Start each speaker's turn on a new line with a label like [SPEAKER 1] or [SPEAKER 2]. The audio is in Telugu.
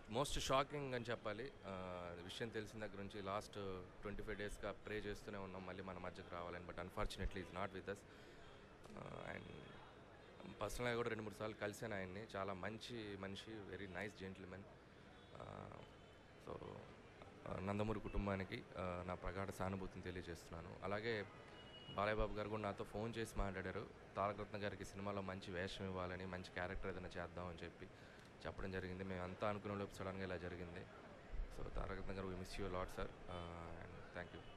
[SPEAKER 1] మోస్ట్ షాకింగ్ అని చెప్పాలి ఆ, విషయం తెలిసిన దగ్గర నుంచి లాస్ట్ ట్వంటీ ఫైవ్ డేస్గా ప్రే చేస్తూనే ఉన్నాం మళ్ళీ మన మధ్యకు రావాలని but unfortunately is not with us and పర్సనల్గా కూడా రెండు మూడు సార్లు కలిసాను ఆయన్ని చాలా మంచి మనిషి very nice gentlemen so Nandamuri కుటుంబానికి ఆ, నా ప్రగాఢ సానుభూతిని తెలియజేస్తున్నాను అలాగే బాలయ్య బాబు గారు కూడా నాతో ఫోన్ చేసి మాట్లాడారు తారకరత్న గారికి సినిమాలో మంచి వేషం ఇవ్వాలని మంచి క్యారెక్టర్ ఏదైనా చేద్దామని చెప్పి చెప్పడం జరిగింది మేము అంతా అనుకునే లోపు సడన్గా ఇలా జరిగింది so Tarakaratna garu we miss you lot sir and thank you